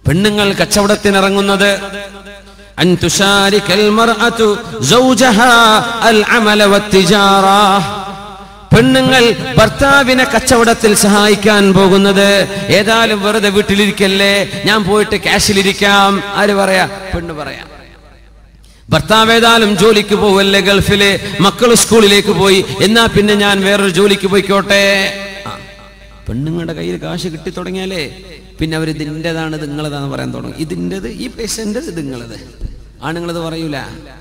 പെണ്ണുങ്ങൾ കച്ചവടത്തിനിറങ്ങുന്നത് അൻ തുശാരിക്കൽ മർഅതു സൗജഹാ അൽ അമല വത്തിജാറ പെണ്ണുങ്ങൾ ഭർത്താവിനെ കച്ചവടത്തിൽ സഹായിക്കാൻ പോകുന്നത് ഏതായാലും വെറുതെ വീട്ടിലിരിക്കല്ലേ ഞാൻ പോയിട്ട് ക്യാഷിലിരിക്കാം ആര് പറയാ പെണ്ണ് പറയാം ഭർത്താവ് ഏതായാലും ജോലിക്ക് പോവല്ലേ ഗൾഫില് മക്കൾ സ്കൂളിലേക്ക് പോയി എന്നാ പിന്നെ ഞാൻ വേറൊരു ജോലിക്ക് പോയിക്കോട്ടെ ആ, പെണ്ണുങ്ങളുടെ കയ്യിൽ കാശ് കിട്ടി തുടങ്ങിയാലേ പിന്നെ അവർ ഇതിൻ്റെതാണ് ഇത് നിങ്ങളതാന്ന് പറയാൻ തുടങ്ങും ഇതിൻ്റെത് ഈ പൈസൻ്റെ ഇത് നിങ്ങളത് ആണുങ്ങളത് പറയൂല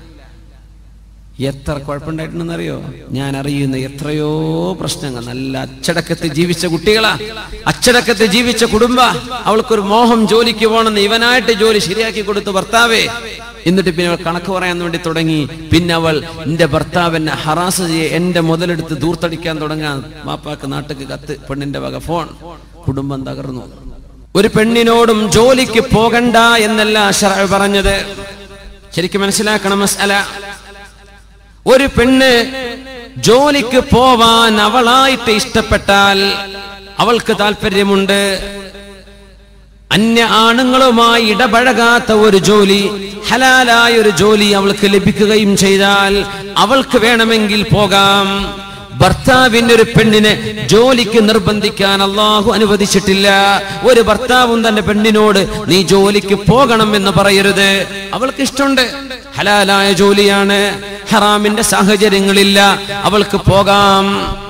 എത്ര കുഴപ്പമുണ്ടായിട്ടുണ്ടെന്നറിയോ ഞാൻ അറിയുന്ന എത്രയോ പ്രശ്നങ്ങൾ നല്ല അച്ചടക്കത്തിൽ ജീവിച്ച കുട്ടികളാ അച്ചടക്കത്തിൽ ജീവിച്ച കുടുംബ അവൾക്കൊരു മോഹം ജോലിക്ക് പോകണമെന്ന് ഇവനായിട്ട് ജോലി ശരിയാക്കി കൊടുത്തു ഭർത്താവേ എന്നിട്ട് പിന്നെ അവൾ കണക്ക് പറയാൻ വേണ്ടി തുടങ്ങി പിന്നെ അവൾ എന്റെ ഭർത്താവിനെ ഹറാസ് ചെയ്യ എന്റെ മുതലെടുത്ത് ദൂർത്തടിക്കാൻ തുടങ്ങാൻ വാപ്പാക്ക് നാട്ടിക്ക് കത്ത് പെണ്ണിന്റെ വക ഫോൺ കുടുംബം തകർന്നു ഒരു പെണ്ണിനോടും ജോലിക്ക് പോകണ്ട എന്നല്ല ശർഅ പറഞ്ഞത് ശരിക്കും മനസ്സിലാക്കണം മസ്അല ഒരു പെണ്ണ് ജോലിക്ക് പോവാൻ അവളായിട്ട് ഇഷ്ടപ്പെട്ടാൽ അവൾക്ക് താല്പര്യമുണ്ട് അന്യ ആണുങ്ങളുമായി ഇടപഴകാത്ത ഒരു ജോലി ഹലാലായ ഒരു ജോലി അവൾക്ക് ലഭിക്കുകയും ചെയ്താൽ അവൾക്ക് വേണമെങ്കിൽ പോകാം ഭർത്താവിന്റെ ഒരു പെണ്ണിനെ ജോലിക്ക് നിർബന്ധിക്കാൻ അള്ളാഹു അനുവദിച്ചിട്ടില്ല ഒരു ഭർത്താവും തന്റെ പെണ്ണിനോട് നീ ജോലിക്ക് പോകണം എന്ന് പറയരുത് അവൾക്ക് ഇഷ്ടമുണ്ട് ഹലാലായ ജോലിയാണ് ഹറാമിന്റെ സാഹചര്യങ്ങളില്ല അവൾക്ക് പോകാം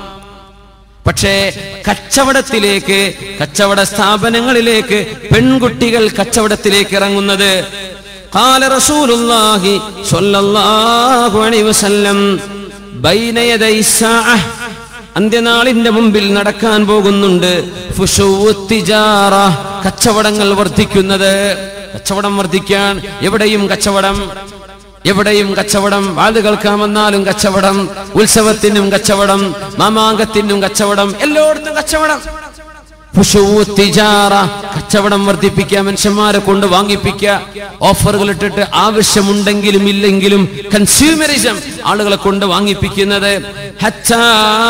പക്ഷേ കച്ചവടത്തിലേക്ക് കച്ചവട സ്ഥാപനങ്ങളിലേക്ക് പെൺകുട്ടികൾ കച്ചവടത്തിലേക്ക് ഇറങ്ങുന്നത് قال رسول الله صلى الله عليه وسلم بين يدي الساعة അന്ത്യനാളിന്റെ മുമ്പിൽ നടക്കാൻ പോകുന്നുണ്ട് ഫുഷുവു തിജാറ കച്ചവടങ്ങൾ വർദ്ധിക്കുന്നത് കച്ചവടം വർദ്ധിക്കാൻ എവിടെയും കച്ചവടം എവിടെയും കച്ചവടം വാത് കേൾക്കാൻ വന്നാലും കച്ചവടം ഉത്സവത്തിനും കച്ചവടം മാമാങ്കത്തിനും കച്ചവടം എല്ലായിടത്തും കച്ചവടം ഫുഷുവു തിജാറ കച്ചവടം വർദ്ധിപ്പിക്കുക മനുഷ്യന്മാരെ കൊണ്ട് വാങ്ങിപ്പിക്കുക ഓഫറുകൾ ഇട്ടിട്ട് ആവശ്യമുണ്ടെങ്കിലും ഇല്ലെങ്കിലും കൺസ്യൂമറിസം ആളുകളെ കൊണ്ട് വാങ്ങിപ്പിക്കുന്നത് ഹത്താ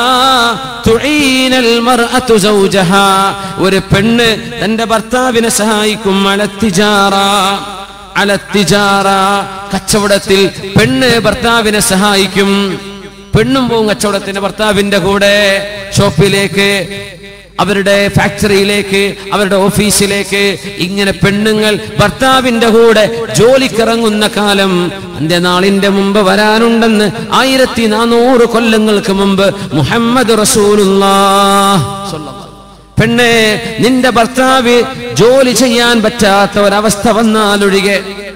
തുഈനൽ മർഅതു സൗജഹാ. ഒരു പെണ്ണ് തന്റെ ഭർത്താവിനെ സഹായിക്കും അലത്തിജാറ അലത്തിജാറ കച്ചവടത്തിൽ പെണ്ണ് ഭർത്താവിനെ സഹായിക്കും പെണ്ണും പോവും കച്ചവടത്തിന് ഭർത്താവിന്റെ കൂടെ ഷോപ്പിലേക്ക് അവരുടെ ഫാക്ടറിയിലേക്ക് അവരുടെ ഓഫീസിലേക്ക് ഇങ്ങനെ പെണ്ണുങ്ങൾ ഭർത്താവിന്റെ കൂടെ ജോലിക്കിറങ്ങുന്ന കാലം അന്ത്യനാളിന്റെ മുമ്പ് വരാനുണ്ടെന്ന് ആയിരത്തി നാനൂറ് കൊല്ലങ്ങൾക്ക് മുമ്പ് മുഹമ്മദ് റസൂലുള്ള പെണ്ണെ നിന്റെ ഭർത്താവ് ജോലി ചെയ്യാൻ പറ്റാത്ത ഒരവസ്ഥ വന്നാലൊഴികെ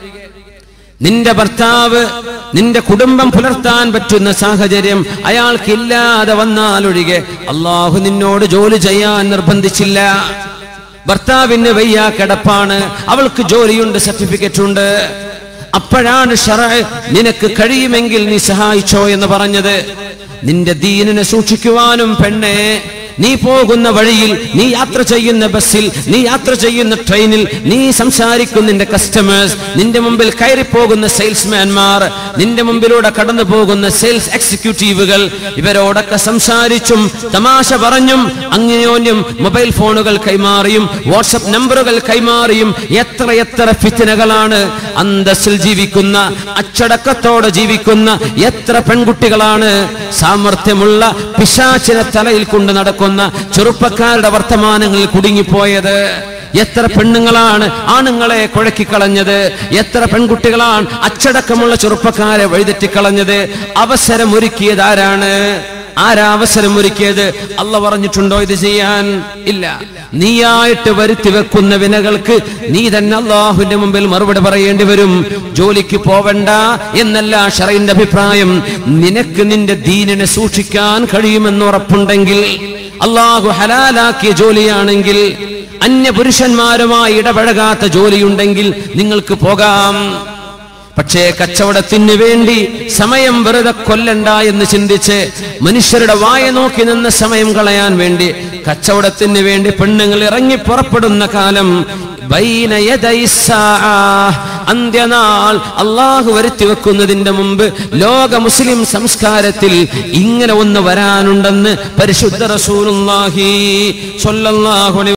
നിന്റെ ഭർത്താവ് നിന്റെ കുടുംബം പുലർത്താൻ പറ്റുന്ന സാഹചര്യം അയാൾക്കില്ലാതെ വന്നാലൊഴികെ അള്ളാഹു നിന്നോട് ജോലി ചെയ്യാൻ നിർബന്ധിച്ചില്ല ഭർത്താവിന് വയ്യ കിടപ്പാണ് അവൾക്ക് ജോലിയുണ്ട് സർട്ടിഫിക്കറ്റ് ഉണ്ട് അപ്പോഴാണ് ഷറ നിനക്ക് കഴിയുമെങ്കിൽ നീ സഹായിച്ചോ എന്ന് പറഞ്ഞത് നിന്റെ ദീനിനെ സൂക്ഷിക്കുവാനും പെണ്ണെ നീ പോകുന്ന വഴിയിൽ നീ യാത്ര ചെയ്യുന്ന ബസ്സിൽ നീ യാത്ര ചെയ്യുന്ന ട്രെയിനിൽ നീ സംസാരിക്കുന്ന നിന്റെ കസ്റ്റമേഴ്സ് നിന്റെ മുമ്പിൽ കയറി പോകുന്ന സെയിൽസ്മാൻമാർ നിന്റെ മുമ്പിലൂടെ കടന്നു പോകുന്ന സെയിൽസ് എക്സിക്യൂട്ടീവുകൾ ഇവരോടൊക്കെ സംസാരിച്ചും തമാശ പറഞ്ഞും അന്യോന്യം മൊബൈൽ ഫോണുകൾ കൈമാറിയും വാട്സപ്പ് നമ്പറുകൾ കൈമാറിയും എത്ര എത്ര ഫിത്തിനകളാണ് അന്തസ്സിൽ ജീവിക്കുന്ന അച്ചടക്കത്തോടെ ജീവിക്കുന്ന എത്ര പെൺകുട്ടികളാണ് സാമർഥ്യമുള്ള പിശാചിനെ തലയിൽ കൊണ്ട് നടക്കുന്ന ചെറുപ്പക്കാരുടെ വർത്തമാനങ്ങളിൽ കുടുങ്ങിപ്പോയത് എത്ര പെണ്ണുങ്ങളാണ് ആണുങ്ങളെ കുഴക്കിക്കളഞ്ഞത് എത്ര പെൺകുട്ടികളാണ് അച്ചടക്കമുള്ള ചെറുപ്പക്കാരെ വഴിതെറ്റിക്കളഞ്ഞത് അവസരമൊരുക്കിയത് ആരാണ് ആരാ അവസരം ഒരുക്കിയത് അല്ല പറഞ്ഞിട്ടുണ്ടോ ഇത് ചെയ്യാൻ ഇല്ല നീയായിട്ട് വരുത്തി വെക്കുന്ന വിനകൾക്ക് നീ തന്നെ അള്ളാഹുവിന്റെ മുമ്പിൽ മറുപടി പറയേണ്ടി വരും ജോലിക്ക് പോവണ്ട എന്നല്ല ഷറയിന്റെ അഭിപ്രായം നിനക്ക് നിന്റെ ദീനിനെ സൂക്ഷിക്കാൻ കഴിയുമെന്ന് ഉറപ്പുണ്ടെങ്കിൽ അള്ളാഹു ഹലാലാക്കിയ ജോലിയാണെങ്കിൽ അന്യ പുരുഷന്മാരുമായി ഇടപഴകാത്ത ജോലിയുണ്ടെങ്കിൽ നിങ്ങൾക്ക് പോകാം പക്ഷേ കച്ചവടത്തിന് വേണ്ടി സമയം വെറുതെ കൊല്ലണ്ട എന്ന് ചിന്തിച്ച് മനുഷ്യരുടെ വായ നോക്കി നിന്ന് സമയം കളയാൻ വേണ്ടി കച്ചവടത്തിന് വേണ്ടി പെണ്ണുങ്ങൾ ഇറങ്ങി പുറപ്പെടുന്ന കാലം ബൈന യദൈ സ്സാഅ. അന്ത്യനാൾ അള്ളാഹു വരുത്തി വെക്കുന്നതിന്റെ മുമ്പ് ലോക മുസ്ലിം സംസ്കാരത്തിൽ ഇങ്ങനെ ഒന്ന് വരാനുണ്ടെന്ന് പരിശുദ്ധ റസൂലുള്ളാഹി സ്വല്ലല്ലാഹു അലൈഹി